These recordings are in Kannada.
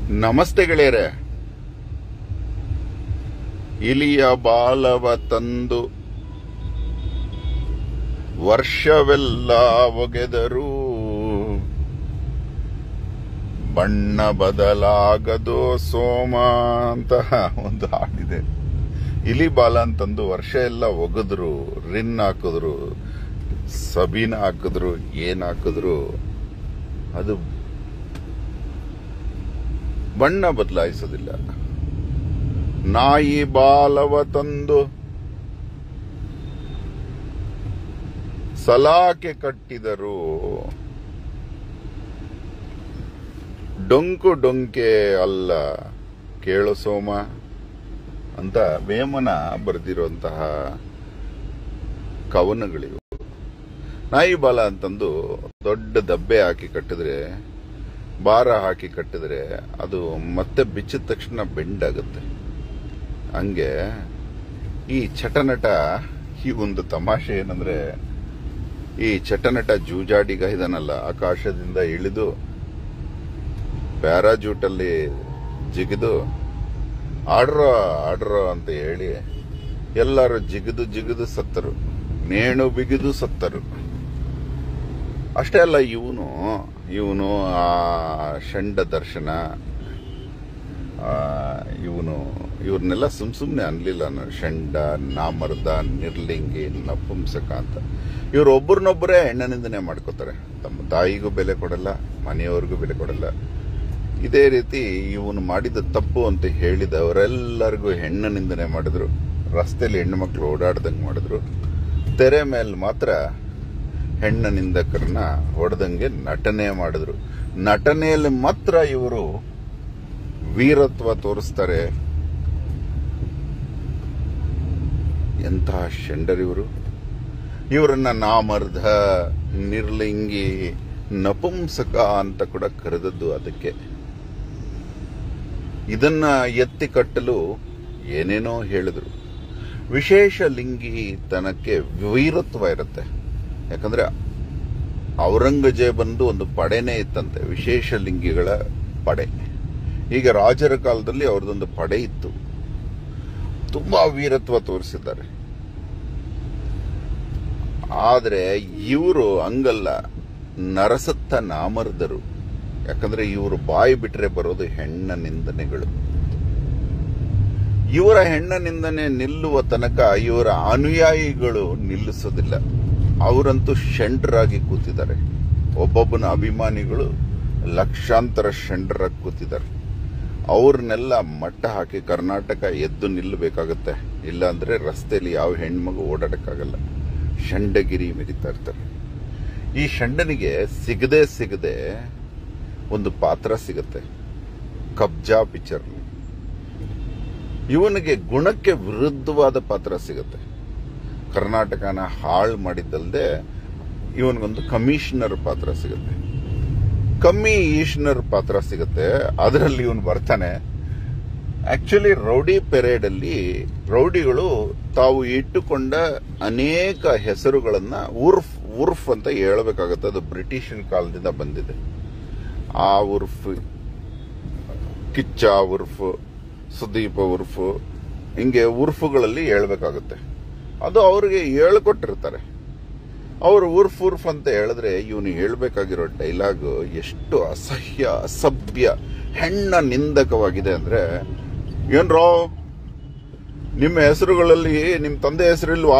ನಮಸ್ತೆ ಗೆಳೆಯರೆ ಇಲಿಯ ಬಾಲವ ತಂದು ವರ್ಷವೆಲ್ಲ ಒಗೆದರೂ ಬಣ್ಣ ಬದಲಾಗದೋ ಸೋಮ ಅಂತ ಒಂದು ಹಾಡಿದೆ ಇಲಿ ಬಾಲ ಅಂತಂದು ವರ್ಷ ಎಲ್ಲ ಒಗೆದ್ರು ರಿನ್ ಹಾಕಿದ್ರು ಸಬೀನ ಹಾಕಿದ್ರು ಏನ್ ಹಾಕಿದ್ರು ಅದು ಬಣ್ಣ ಬದಲಾಯಿಸೋದಿಲ್ಲ ನಾಯಿ ಬಾಲವ ತಂದು ಸಲಾಕೆ ಕಟ್ಟಿದರು ಡೊಂಕು ಡೊಂಕೆ ಅಲ್ಲ ಕೇಳು ಸೋಮ ಅಂತ ವೇಮನ ಬರೆದಿರುವಂತಹ ಕವನಗಳಿವು ನಾಯಿ ಬಾಲ ಅಂತಂದು ದೊಡ್ಡ ದಬ್ಬೆ ಹಾಕಿ ಕಟ್ಟಿದ್ರೆ ಭಾರ ಹಾಕಿ ಕಟ್ಟಿದ್ರೆ ಅದು ಮತ್ತೆ ಬಿಚ್ಚಿದ ತಕ್ಷಣ ಬೆಂಡಾಗುತ್ತೆ ಹಂಗೆ ಈ ಚಟನಟ ಈ ಒಂದು ತಮಾಷೆ ಏನಂದ್ರೆ ಈ ಚಟನಟ ಜೂಜಾಡಿಗ ಇದನ್ನಲ್ಲ ಆಕಾಶದಿಂದ ಇಳಿದು ಪ್ಯಾರಾಜೂಟಲ್ಲಿ ಜಿಗಿದು ಆಡ್ರೋ ಆಡ್ರೋ ಅಂತ ಹೇಳಿ ಎಲ್ಲರೂ ಜಿಗಿದು ಜಿಗಿದು ಸತ್ತರು ನೇಣು ಬಿಗಿದು ಸತ್ತರು ಅಷ್ಟೇ ಅಲ್ಲ ಇವನು ಇವನು ಆ ಷಂಡ ದರ್ಶನ ಇವನು ಇವ್ರನ್ನೆಲ್ಲ ಸುಮ್ ಸುಮ್ನೆ ಅನ್ಲಿಲ್ಲ ನಾನು ಷಂಡ ನಾಮರ್ದ ನಿರ್ಲಿಂಗಿ ನಪುಂಸಕ ಅಂತ ಇವ್ರು ಒಬ್ಬರನ್ನೊಬ್ಬರೇ ಹೆಣ್ಣನಿಂದನೆ ಮಾಡ್ಕೋತಾರೆ ತಮ್ಮ ತಾಯಿಗೂ ಬೆಲೆ ಕೊಡಲ್ಲ ಮನೆಯವ್ರಿಗೂ ಬೆಲೆ ಕೊಡಲ್ಲ ಇದೇ ರೀತಿ ಇವನು ಮಾಡಿದ ತಪ್ಪು ಅಂತ ಹೇಳಿದವರೆಲ್ಲರಿಗೂ ಹೆಣ್ಣು ನಿಂದನೆ ಮಾಡಿದ್ರು ರಸ್ತೆಯಲ್ಲಿ ಹೆಣ್ಣು ಮಕ್ಕಳು ಓಡಾಡ್ದಂಗೆ ಮಾಡಿದ್ರು ತೆರೆ ಮೇಲೆ ಮಾತ್ರ ಹೆಣ್ಣ ನಿಂದಕರನ್ನ ಹೊಡೆದಂಗೆ ನಟನೆ ಮಾಡಿದ್ರು ನಟನೆಯಲ್ಲಿ ಮಾತ್ರ ಇವರು ವೀರತ್ವ ತೋರಿಸ್ತಾರೆ ಎಂತಹ ಶಂಡರಿವರು ಇವರನ್ನ ನಾಮರ್ಧ ನಿರ್ಲಿಂಗಿ ನಪುಂಸಕ ಅಂತ ಕೂಡ ಕರೆದದ್ದು ಅದಕ್ಕೆ ಇದನ್ನ ಎತ್ತಿ ಕಟ್ಟಲು ಏನೇನೋ ಹೇಳಿದ್ರು ವಿಶೇಷ ಲಿಂಗಿತನಕ್ಕೆ ವೀರತ್ವ ಇರುತ್ತೆ ಯಾಕಂದ್ರೆ ಔರಂಗಜೇಬಂದು ಒಂದು ಪಡೆನೇ ಇತ್ತಂತೆ ವಿಶೇಷ ಲಿಂಗಿಗಳ ಪಡೆ ಈಗ ರಾಜರ ಕಾಲದಲ್ಲಿ ಅವ್ರದೊಂದು ಪಡೆ ಇತ್ತು ತುಂಬಾ ವೀರತ್ವ ತೋರಿಸಿದ್ದಾರೆ ಆದ್ರೆ ಇವರು ಹಂಗಲ್ಲ ನರಸತ್ತ ನಾಮರ್ದರು ಯಾಕಂದ್ರೆ ಇವರು ಬಾಯಿ ಬಿಟ್ರೆ ಬರೋದು ಹೆಣ್ಣ ನಿಂದನೆಗಳು ಇವರ ಹೆಣ್ಣ ನಿಂದನೆ ನಿಲ್ಲುವ ತನಕ ಇವರ ಅನುಯಾಯಿಗಳು ನಿಲ್ಲಿಸೋದಿಲ್ಲ ಅವರಂತೂ ಷಂಡ್ರಾಗಿ ಕೂತಿದ್ದಾರೆ ಒಬ್ಬೊಬ್ಬನ ಅಭಿಮಾನಿಗಳು ಲಕ್ಷಾಂತರ ಷಂಡ್ರಾಗಿ ಕೂತಿದ್ದಾರೆ ಅವ್ರನ್ನೆಲ್ಲ ಮಟ್ಟ ಹಾಕಿ ಕರ್ನಾಟಕ ಎದ್ದು ನಿಲ್ಲಬೇಕಾಗತ್ತೆ ಇಲ್ಲಾಂದ್ರೆ ರಸ್ತೆಯಲ್ಲಿ ಯಾವ ಹೆಣ್ಮಗು ಓಡಾಡಕ್ಕಾಗಲ್ಲ ಷಂಡಗಿರಿ ಮೆರಿತಾ ಇರ್ತಾರೆ ಈ ಷಂಡನಿಗೆ ಸಿಗದೆ ಸಿಗದೆ ಒಂದು ಪಾತ್ರ ಸಿಗತ್ತೆ ಕಬ್ಜಾ ಪಿಕ್ಚರ್ ಇವನಿಗೆ ಗುಣಕ್ಕೆ ವಿರುದ್ಧವಾದ ಪಾತ್ರ ಸಿಗತ್ತೆ ಕರ್ನಾಟಕನ ಹಾಳು ಮಾಡಿದ್ದಲ್ದೆ ಇವನಿಗೊಂದು ಕಮಿಷನರ್ ಪಾತ್ರ ಸಿಗುತ್ತೆ ಕಮ್ಮಿ ಈಶ್ನರ್ ಪಾತ್ರ ಸಿಗುತ್ತೆ ಅದರಲ್ಲಿ ಇವನು ಬರ್ತಾನೆ ಆಕ್ಚುಲಿ ರೌಡಿ ಪೆರೇಡ್ ಅಲ್ಲಿ ರೌಡಿಗಳು ತಾವು ಇಟ್ಟುಕೊಂಡ ಅನೇಕ ಹೆಸರುಗಳನ್ನ ಉರ್ಫ್ ಉರ್ಫ್ ಅಂತ ಹೇಳ್ಬೇಕಾಗತ್ತೆ ಅದು ಬ್ರಿಟಿಷರ್ ಕಾಲದಿಂದ ಬಂದಿದೆ ಆ ಉರ್ಫ್ ಕಿಚ್ಚ ಉರ್ಫ್ ಸುದೀಪ ಉರ್ಫ್ ಹಿಂಗೆ ಉರ್ಫುಗಳಲ್ಲಿ ಹೇಳ್ಬೇಕಾಗುತ್ತೆ ಅದು ಅವ್ರಿಗೆ ಹೇಳ್ಕೊಟ್ಟಿರ್ತಾರೆ ಅವರು ಉರ್ಫ್ ಉರ್ಫ್ ಅಂತ ಹೇಳಿದ್ರೆ ಇವನು ಹೇಳ್ಬೇಕಾಗಿರೋ ಡೈಲಾಗ್ ಎಷ್ಟು ಅಸಹ್ಯ ಅಸಭ್ಯ ಹೆಣ್ಣ ನಿಂದಕವಾಗಿದೆ ಅಂದ್ರೆ ಏನ್ರೋ ನಿಮ್ಮ ಹೆಸರುಗಳಲ್ಲಿ ನಿಮ್ ತಂದೆ ಹೆಸರಿಲ್ವಾ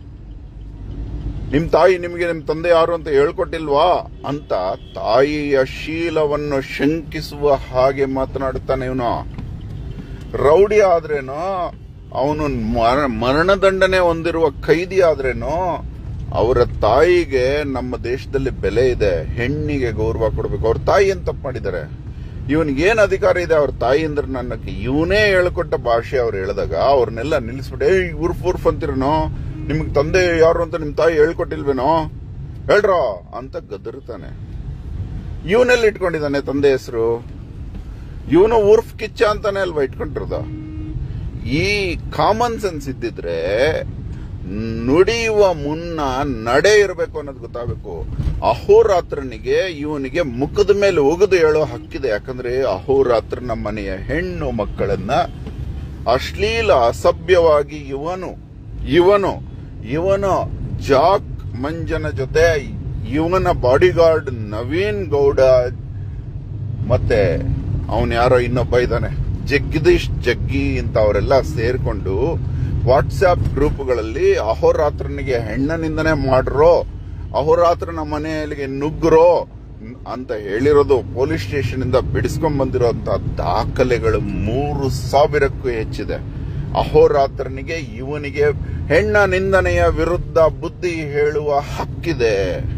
ನಿಮ್ ತಾಯಿ ನಿಮಗೆ ನಿಮ್ ತಂದೆ ಯಾರು ಅಂತ ಹೇಳ್ಕೊಟ್ಟಿಲ್ವಾ ಅಂತ ತಾಯಿಯ ಶೀಲವನ್ನು ಶಂಕಿಸುವ ಹಾಗೆ ಮಾತನಾಡುತ್ತಾನೆ ಇವನು ರೌಡಿ ಆದ್ರೇನೋ ಅವನು ಮರಣದಂಡನೆ ಹೊಂದಿರುವ ಖೈದಿ ಆದ್ರೇನೋ ಅವರ ತಾಯಿಗೆ ನಮ್ಮ ದೇಶದಲ್ಲಿ ಬೆಲೆ ಇದೆ ಹೆಣ್ಣಿಗೆ ಗೌರವ ಕೊಡಬೇಕು ಅವ್ರ ತಾಯಿ ಏನ್ ತಪ್ಪು ಮಾಡಿದ್ದಾರೆ ಇವನ್ಗೆ ಏನ್ ಅಧಿಕಾರ ಇದೆ ಅವ್ರ ತಾಯಿ ಅಂದ್ರೆ ನನ್ನಕ್ಕೆ ಇವನೇ ಹೇಳ್ಕೊಟ್ಟ ಭಾಷೆ ಅವ್ರು ಹೇಳಿದಾಗ ಅವ್ರನ್ನೆಲ್ಲ ನಿಲ್ಲಿಸ್ಬಿಟ್ಟು ಏಯ್ ಉರ್ಫ್ ಉರ್ಫ್ ಅಂತಿರನೋ ನಿಮ್ಗೆ ತಂದೆ ಯಾರು ಅಂತ ನಿಮ್ ತಾಯಿ ಹೇಳ್ಕೊಟ್ಟಿಲ್ವೇನೋ ಹೇಳ್ರೋ ಅಂತ ಗದರ್ತಾನೆ ಇವನೆಲ್ಲಿ ಇಟ್ಕೊಂಡಿದ್ದಾನೆ ತಂದೆ ಹೆಸರು ಇವನು ಉರ್ಫ್ ಕಿಚ್ಚ ಅಂತಾನೆ ಅಲ್ವಾ ಇಟ್ಕೊಂಡಿರೋದ ಈ ಕಾಮನ್ ಸೆನ್ಸ್ ಇದ್ದಿದ್ರೆ ನುಡಿಯುವ ಮುನ್ನ ನಡೆ ಇರಬೇಕು ಅನ್ನೋದು ಗೊತ್ತಾಗಬೇಕು ಅಹೋರಾತ್ರನಿಗೆ ಇವನಿಗೆ ಮುಖದ ಮೇಲೆ ಒಗೆದು ಹೇಳೋ ಹಕ್ಕಿದೆ ಯಾಕಂದ್ರೆ ಅಹೋರಾತ್ರ ನಮ್ಮ ಮನೆಯ ಹೆಣ್ಣು ಮಕ್ಕಳನ್ನ ಅಶ್ಲೀಲ ಅಸಭ್ಯವಾಗಿ ಇವನು ಇವನು ಇವನು ಜಾಕ್ ಮಂಜನ ಜೊತೆ ಇವನ ಬಾಡಿಗಾರ್ಡ್ ನವೀನ್ ಗೌಡ ಮತ್ತೆ ಅವನ್ ಯಾರೋ ಇನ್ನೊಬ್ಬ ಇದ್ದಾನೆ ಜಗದೀಶ್ ಜಗ್ಗಿ ಅಂತ ಅವರೆಲ್ಲ ಸೇರ್ಕೊಂಡು ವಾಟ್ಸ್ಆಪ್ ಗ್ರೂಪ್ಗಳಲ್ಲಿ ಅಹೋರಾತ್ರನಿಗೆ ಹೆಣ್ಣನಿಂದನೇ ಮಾಡ್ರೋ ಅಹೋರಾತ್ರ ನಮ್ಮ ಮನೆಯಲ್ಲಿಗೆ ನುಗ್ಗ್ರೋ ಅಂತ ಹೇಳಿರೋದು ಪೊಲೀಸ್ ಸ್ಟೇಷನ್ ಇಂದ ಬಿಡಿಸ್ಕೊಂಡ್ ಬಂದಿರೋಂತ ದಾಖಲೆಗಳು ಮೂರು ಸಾವಿರಕ್ಕೂ ಹೆಚ್ಚಿದೆ ಅಹೋರಾತ್ರನಿಗೆ ಇವನಿಗೆ ಹೆಣ್ಣ ನಿಂದನೆಯ ವಿರುದ್ಧ ಬುದ್ಧಿ ಹೇಳುವ ಹಕ್ಕಿದೆ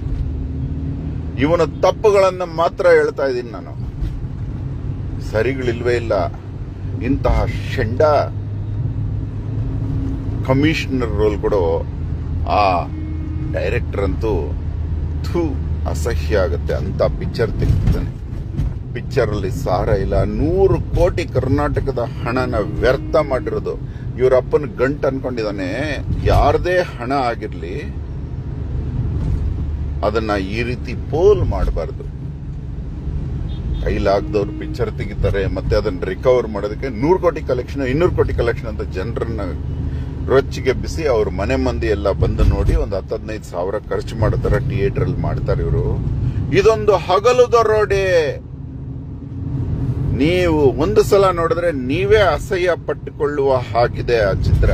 ಇವನ ತಪ್ಪುಗಳನ್ನ ಮಾತ್ರ ಹೇಳ್ತಾ ಇದ್ದೀನಿ ನಾನು ಸರಿಗಳಿಲ್ವೇ ಇಲ್ಲ ಇಂತಹ ಶೆಂಡ ಕಮಿಷನರ್ ರೋಲ್ ಕೊಡೋ ಆ ಡೈರೆಕ್ಟರ್ ಅಂತೂ ಥೂ ಅಸಹ್ಯ ಆಗುತ್ತೆ ಅಂತ ಪಿಕ್ಚರ್ ತೆಗಿತಾನೆ ಪಿಕ್ಚರ್ ಅಲ್ಲಿ ಸಾರ ಇಲ್ಲ ನೂರು ಕೋಟಿ ಕರ್ನಾಟಕದ ಹಣನ ವ್ಯರ್ಥ ಮಾಡಿರೋದು ಇವ್ರ ಅಪ್ಪನ ಗಂಟ್ ಅನ್ಕೊಂಡಿದ್ದಾನೆ ಯಾರದೇ ಹಣ ಆಗಿರ್ಲಿ ಅದನ್ನ ಈ ರೀತಿ ಪೋಲ್ ಮಾಡಬಾರ್ದು ಕೈಲಾಗ್ದವ್ರು ಪಿಕ್ಚರ್ ತೆಗಿತಾರೆ ಮತ್ತೆ ಅದನ್ನ ರಿಕವರ್ ಮಾಡೋದಕ್ಕೆ ನೂರು ಕೋಟಿ ಕಲೆಕ್ಷನ್ ಇನ್ನೂರು ಕೋಟಿ ಕಲೆಕ್ಷನ್ ಅಂತ ಜನರನ್ನ ರೊಚ್ಚಿಗೆ ಬಿಸಿ ಅವ್ರ ಮನೆ ಮಂದಿ ಎಲ್ಲ ಬಂದು ನೋಡಿ ಒಂದು ಹತ್ತು ಹದಿನೈದು ಸಾವಿರ ಖರ್ಚು ಮಾಡೋ ತರ ಥಿಯೇಟರ್ ಅಲ್ಲಿ ಮಾಡ್ತಾರೆ ಇವರು ಇದೊಂದು ಹಗಲು ದರೋಡೆ ನೀವು ಒಂದು ಸಲ ನೋಡಿದ್ರೆ ನೀವೇ ಅಸಹ್ಯ ಪಟ್ಟುಕೊಳ್ಳುವ ಹಾಗಿದೆ ಆ ಚಿತ್ರ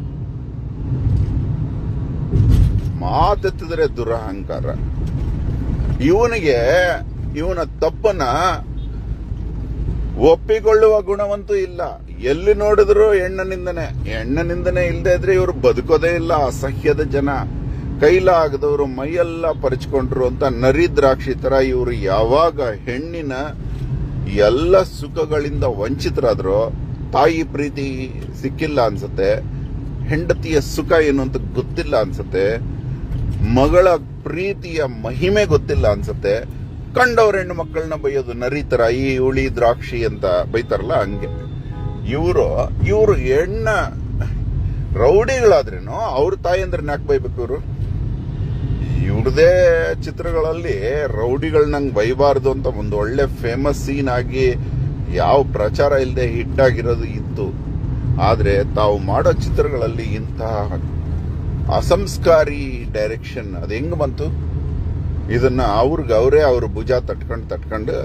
ಮಾತೆತ್ತಿದ್ರೆ ದುರಹಂಕಾರ ಇವನಿಗೆ ಇವನ ತಪ್ಪನ್ನ ಒಪ್ಪಿಕೊಳ್ಳುವ ಗುಣವಂತೂ ಇಲ್ಲ ಎಲ್ಲಿ ನೋಡಿದ್ರು ಹೆಣ್ಣನಿಂದನೆ ಹೆಣ್ಣನಿಂದನೆ ಇಲ್ಲದೆ ಇದ್ರೆ ಇವರು ಬದುಕೋದೇ ಇಲ್ಲ ಅಸಹ್ಯದ ಜನ ಕೈಲಾಗದವರು ಮೈಯೆಲ್ಲ ಪರಚ್ಕೊಂಡ್ರು ಅಂತ ನರಿ ದ್ರಾಕ್ಷಿ ತರ ಇವರು ಯಾವಾಗ ಹೆಣ್ಣಿನ ಎಲ್ಲ ಸುಖಗಳಿಂದ ವಂಚಿತರಾದ್ರು ತಾಯಿ ಪ್ರೀತಿ ಸಿಕ್ಕಿಲ್ಲ ಅನ್ಸತ್ತೆ ಹೆಂಡತಿಯ ಸುಖ ಏನು ಅಂತ ಗೊತ್ತಿಲ್ಲ ಅನ್ಸತ್ತೆ ಮಗಳ ಪ್ರೀತಿಯ ಮಹಿಮೆ ಗೊತ್ತಿಲ್ಲ ಅನ್ಸತ್ತೆ ಕಂಡವ್ರ ಹೆಣ್ಣು ಮಕ್ಕಳನ್ನ ಬೈಯೋದು ನರಿ ತರ ಈ ಉಳಿ ದ್ರಾಕ್ಷಿ ಅಂತ ಬೈತಾರಲ್ಲ ಹಂಗೆ ಇವರು ಇವರು ಹೆಣ್ಣ ರೌಡಿಗಳಾದ್ರೇನು ಅವ್ರ ತಾಯಿ ಅಂದ್ರೆ ಯಾಕೆ ಬೈಬೇಕು ಇವರು ಇವ್ರದೇ ಚಿತ್ರಗಳಲ್ಲಿ ರೌಡಿಗಳನ್ನಂಗ್ ಬೈಬಾರ್ದು ಅಂತ ಒಂದು ಒಳ್ಳೆ ಫೇಮಸ್ ಸೀನ್ ಆಗಿ ಯಾವ ಪ್ರಚಾರ ಇಲ್ಲದೆ ಹಿಟ್ ಆಗಿರೋದು ಇತ್ತು ಆದ್ರೆ ತಾವು ಮಾಡೋ ಚಿತ್ರಗಳಲ್ಲಿ ಇಂತಹ ಅಸಂಸ್ಕಾರಿ ಡೈರೆಕ್ಷನ್ ಅದು ಹೆಂಗ್ ಬಂತು ಇದನ್ನ ಅವ್ರಿಗೆ ಅವರೇ ಅವ್ರ ಭುಜ ತಟ್ಕೊಂಡು ತಟ್ಕೊಂಡು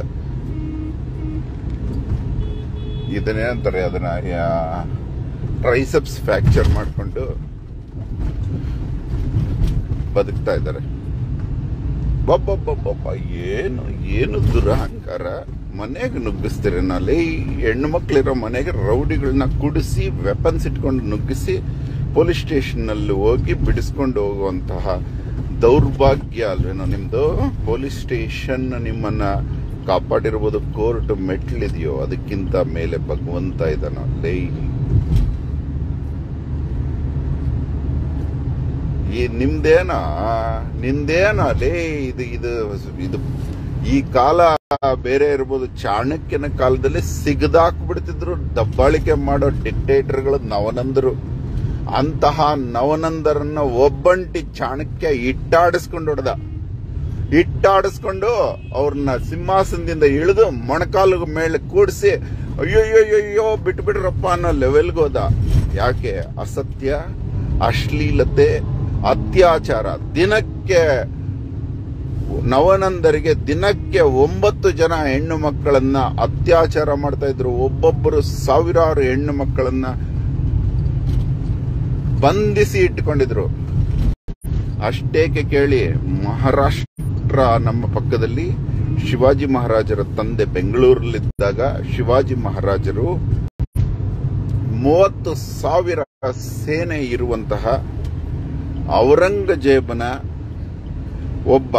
ಇದನ್ನೇನಂತಾರೆ ಅದನ್ನ ಟ್ರೈಸೆಪ್ಸ್ ಫ್ರಾಕ್ಚರ್ ಮಾಡಿಕೊಂಡು ಬದುಕ್ತಾ ಇದ್ದಾರೆ ಬಬ್ಬಬ್ಬಬ್ಬ ಏನು ಏನು ದುರಹಂಕಾರ ಮನೆಗೆ ನುಗ್ಗಿಸ್ತೀರಿ ನಲ್ಲಿ ಹೆಣ್ಣು ಮಕ್ಳಿರೋ ಮನೆಗೆ ರೌಡಿಗಳನ್ನ ಕುಡಿಸಿ ವೆಪನ್ಸ್ ಇಟ್ಕೊಂಡು ನುಗ್ಗಿಸಿ ಪೊಲೀಸ್ ಸ್ಟೇಷನ್ ನಲ್ಲಿ ಹೋಗಿ ಬಿಡಿಸ್ಕೊಂಡು ಹೋಗುವಂತಹ ದೌರ್ಭಾಗ್ಯ ಅಲ್ವೇನೋ ನಿಮ್ದು ಪೊಲೀಸ್ ಸ್ಟೇಷನ್ ನಿಮ್ಮನ್ನ ಕಾಪಾಡಿರ್ಬೋದು ಕೋರ್ಟ್ ಮೆಟ್ಲಿದೆಯೋ ಅದಕ್ಕಿಂತ ಮೇಲೆ ಭಗವಂತ ಇದ್ದಾನೋ ಲೈ ಈ ನಿಮ್ದೇನ ನಿಂದೇನ ಲೇ ಇದು ಇದು ಇದು ಈ ಕಾಲ ಬೇರೆ ಇರ್ಬೋದು ಚಾಣಕ್ಯನ ಕಾಲದಲ್ಲಿ ಸಿಗದಾಕ್ಬಿಡ್ತಿದ್ರು ದಬ್ಬಾಳಿಕೆ ಮಾಡೋ ಡಿಕ್ಟೇಟರ್ಗಳು ನವನಂದರು ಅಂತಹ ನವನಂದರನ್ನ ಒಬ್ಬಂಟಿ ಚಾಣಕ್ಯ ಇಟ್ಟಾಡಿಸ್ಕೊಂಡು ಹೊಡೆದ ಇಟ್ಟಾಡಿಸ್ಕೊಂಡು ಅವ್ರನ್ನ ಸಿಂಹಾಸನದಿಂದ ಇಳಿದು ಮೊಣಕಾಲು ಮೇಲೆ ಕೂಡಿಸಿ ಅಯ್ಯೋಯ್ಯೋಯ್ಯೋ ಬಿಟ್ಟು ಬಿಡ್ರಪ್ಪ ಅನ್ನೋ ಲೆವೆಲ್ಗೆ ಹೋದ ಯಾಕೆ ಅಸತ್ಯ ಅಶ್ಲೀಲತೆ ಅತ್ಯಾಚಾರ ದಿನಕ್ಕೆ ನವನಂದರಿಗೆ ದಿನಕ್ಕೆ ಒಂಬತ್ತು ಜನ ಹೆಣ್ಣು ಮಕ್ಕಳನ್ನ ಅತ್ಯಾಚಾರ ಮಾಡ್ತಾ ಇದ್ರು ಒಬ್ಬೊಬ್ಬರು ಸಾವಿರಾರು ಹೆಣ್ಣು ಮಕ್ಕಳನ್ನ ಬಂಧಿಸಿ ಇಟ್ಟುಕೊಂಡಿದ್ರು ಅಷ್ಟೇಕೆ ಕೇಳಿ ಮಹಾರಾಷ್ಟ್ರ ನಮ್ಮ ಪಕ್ಕದಲ್ಲಿ ಶಿವಾಜಿ ಮಹಾರಾಜರ ತಂದೆ ಬೆಂಗಳೂರಲ್ಲಿದ್ದಾಗ ಶಿವಾಜಿ ಮಹಾರಾಜರು ಮೂವತ್ತು ಸಾವಿರ ಸೇನೆ ಇರುವಂತಹ ಔರಂಗಜೇಬನ ಒಬ್ಬ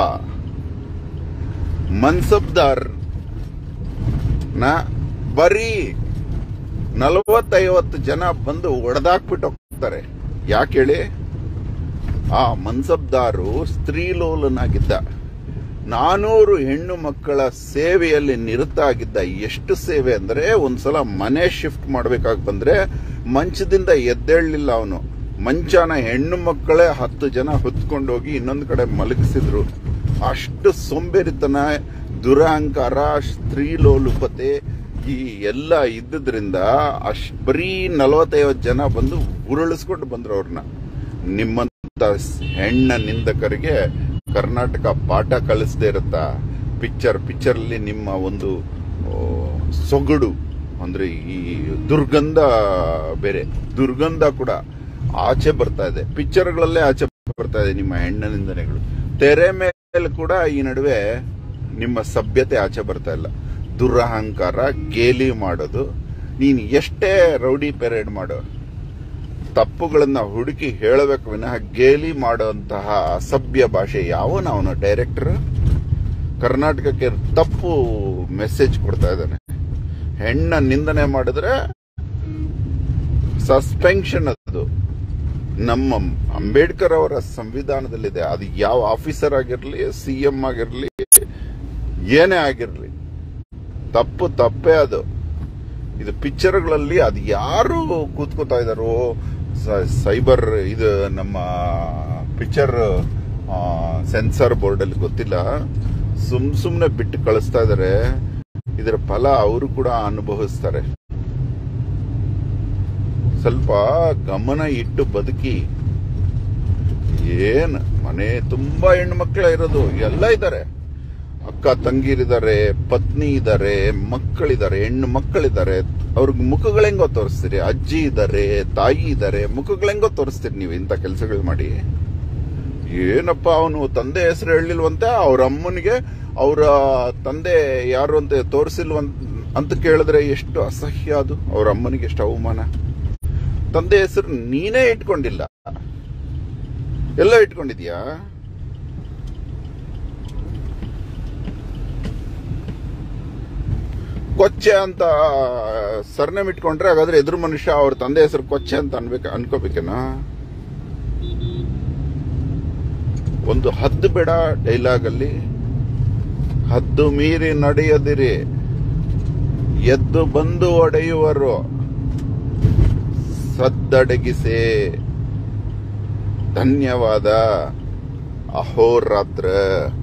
ಮನ್ಸಬ್ದಾರ್ ನ ಬರೀ ನಲವತ್ತೈವತ್ತು ಜನ ಬಂದು ಒಡೆದಾಕ್ಬಿಟ್ಟು ಹೋಗ್ತಾರೆ ಯಾಕೆ ಹೇಳಿ ಆ ಮನ್ಸಬ್ದಾರು ಸ್ತ್ರೀಲೋಲನಾಗಿದ್ದ ನಾನೂರು ಹೆಣ್ಣು ಮಕ್ಕಳ ಸೇವೆಯಲ್ಲಿ ನಿರತ ಆಗಿದ್ದ ಎಷ್ಟು ಸೇವೆ ಅಂದ್ರೆ ಒಂದ್ಸಲ ಮನೆ ಶಿಫ್ಟ್ ಮಾಡ್ಬೇಕಾಗಿ ಬಂದ್ರೆ ಮಂಚದಿಂದ ಎದ್ದೇಳಲಿಲ್ಲ ಅವನು ಮಂಚಾನ ಹೆಣ್ಣು ಮಕ್ಕಳೇ ಹತ್ತು ಜನ ಹೊತ್ಕೊಂಡೋಗಿ ಇನ್ನೊಂದು ಕಡೆ ಮಲಗಿಸಿದ್ರು ಅಷ್ಟು ಸೋಂಬೇರಿತನ ದುರಹಂಕಾರ ಸ್ತ್ರೀಲೋಲುಪತೆ ಈ ಎಲ್ಲ ಇದ್ದುದ್ರಿಂದ ಅಶ್ ಬರೀ ನಲವತ್ತೈವತ್ತು ಜನ ಬಂದು ಉರುಳಿಸ್ಕೊಂಡು ಬಂದ್ರು ಅವ್ರನ್ನ ನಿಮ್ಮಂತ ಹೆಣ್ಣ ನಿಂದಕರಿಗೆ ಕರ್ನಾಟಕ ಪಾಠ ಕಲಿಸದೇ ಇರುತ್ತಾ ಪಿಕ್ಚರ್ ಪಿಕ್ಚರ್ ಅಲ್ಲಿ ನಿಮ್ಮ ಒಂದು ಆ, ಸೊಗಡು ಅಂದ್ರೆ ಈ ದುರ್ಗಂಧ ಬೇರೆ ದುರ್ಗಂಧ ಕೂಡ ಆಚೆ ಬರ್ತಾ ಇದೆ ಪಿಕ್ಚರ್ಗಳಲ್ಲೇ ಆಚೆ ಬರ್ತಾ ಇದೆ ನಿಮ್ಮ ಹೆಣ್ಣ ನಿಂದನೆಗಳು ತೆರೆ ಮೇಲೆ ಕೂಡ ಈ ನಡುವೆ ನಿಮ್ಮ ಸಭ್ಯತೆ ಆಚೆ ಬರ್ತಾ ಇಲ್ಲ ದುರಹಂಕಾರ ಗೇಲಿ ಮಾಡೋದು ನೀನು ಎಷ್ಟೇ ರೌಡಿ ಪೆರೇಡ್ ಮಾಡು ತಪ್ಪುಗಳನ್ನ ಹುಡುಕಿ ಹೇಳಬೇಕು ವಿನಃ ಗೇಲಿ ಮಾಡುವಂತಹ ಅಸಭ್ಯ ಭಾಷೆ ಯಾವನ ಅವನು ಡೈರೆಕ್ಟರ್ ಕರ್ನಾಟಕಕ್ಕೆ ತಪ್ಪು ಮೆಸೇಜ್ ಕೊಡ್ತಾ ಇದ್ದಾನೆ ಹೆಣ್ಣ ನಿಂದನೆ ಮಾಡಿದ್ರೆ ಸಸ್ಪೆನ್ಷನ್ ಅದು ನಮ್ಮ ಅಂಬೇಡ್ಕರ್ ಅವರ ಸಂವಿಧಾನದಲ್ಲಿದೆ ಅದು ಯಾವ ಆಫೀಸರ್ ಆಗಿರ್ಲಿ ಸಿ ಎಂ ಆಗಿರ್ಲಿ ಏನೇ ಆಗಿರ್ಲಿ ತಪ್ಪು ತಪ್ಪೇ ಅದು ಇದು ಪಿಕ್ಚರ್ಗಳಲ್ಲಿ ಅದು ಯಾರು ಕೂತ್ಕೋತಾ ಇದಾರೋ ಸ- ಸೈಬರ್ ಇದು ನಮ್ಮ ಪಿಕ್ಚರ್ ಸೆನ್ಸಾರ್ ಬೋರ್ಡ್ ಅಲ್ಲಿ ಗೊತ್ತಿಲ್ಲ ಸುಮ್ ಸುಮ್ನೆ ಬಿಟ್ಟು ಕಳಿಸ್ತಾ ಇದಾರೆ ಇದರ ಫಲ ಅವರು ಕೂಡ ಅನುಭವಿಸ್ತಾರೆ ಸ್ವಲ್ಪ ಗಮನ ಇಟ್ಟು ಬದುಕಿ ಏನ್ ಮನೆ ತುಂಬಾ ಹೆಣ್ಣು ಮಕ್ಕಳ ಇರೋದು ಎಲ್ಲ ಇದ್ದಾರೆ ಅಕ್ಕ ತಂಗಿರಿದ್ದಾರೆ ಪತ್ನಿ ಇದ್ದಾರೆ ಮಕ್ಕಳಿದ್ದಾರೆ ಹೆಣ್ಣು ಮಕ್ಕಳಿದ್ದಾರೆ ಅವ್ರಿಗೆ ಮುಖಗಳೆಂಗೋ ತೋರಿಸ್ತೀರಿ ಅಜ್ಜಿ ಇದ್ದಾರೆ ತಾಯಿ ಇದ್ದಾರೆ ಮುಖಗಳೆಂಗೋ ತೋರಿಸ್ತೀರಿ ನೀವು ಇಂಥ ಕೆಲಸಗಳು ಮಾಡಿ ಏನಪ್ಪ ಅವನು ತಂದೆ ಹೆಸರು ಹೇಳಿಲ್ವಂತೆ ಅವ್ರ ಅಮ್ಮನಿಗೆ ಅವರ ತಂದೆ ಯಾರು ಅಂತ ತೋರಿಸಿಲ್ವಂತ ಅಂತ ಕೇಳಿದ್ರೆ ಎಷ್ಟು ಅಸಹ್ಯ ಅದು ಅವ್ರ ಅಮ್ಮನಿಗೆ ಎಷ್ಟು ಅವಮಾನ ತಂದೆ ಹೆಸರು ನೀನೇ ಇಟ್ಕೊಂಡಿಲ್ಲ ಎಲ್ಲ ಇಟ್ಕೊಂಡಿದ್ಯಾ ಕೊಚ್ಚೆ ಅಂತ ಸರ್ನೇಮ್ ಇಟ್ಕೊಂಡ್ರೆ ಹಾಗಾದ್ರೆ ಎದುರು ಮನುಷ್ಯ ಅವ್ರ ತಂದೆ ಹೆಸರು ಕೊಚ್ಚೆ ಅಂತ ಅನ್ಬೇಕು ಅನ್ಕೋಬೇಕೇನಾ ಒಂದು ಹದ್ದು ಬೇಡ ಡೈಲಾಗ್ ಅಲ್ಲಿ ಹದ್ದು ಮೀರಿ ನಡೆಯದಿರಿ ಎದ್ದು ಬಂದು ಒಡೆಯುವರು ಸದ್ದಡಗಿಸೆ ಧನ್ಯವಾದ ಅಹೋರಾತ್ರ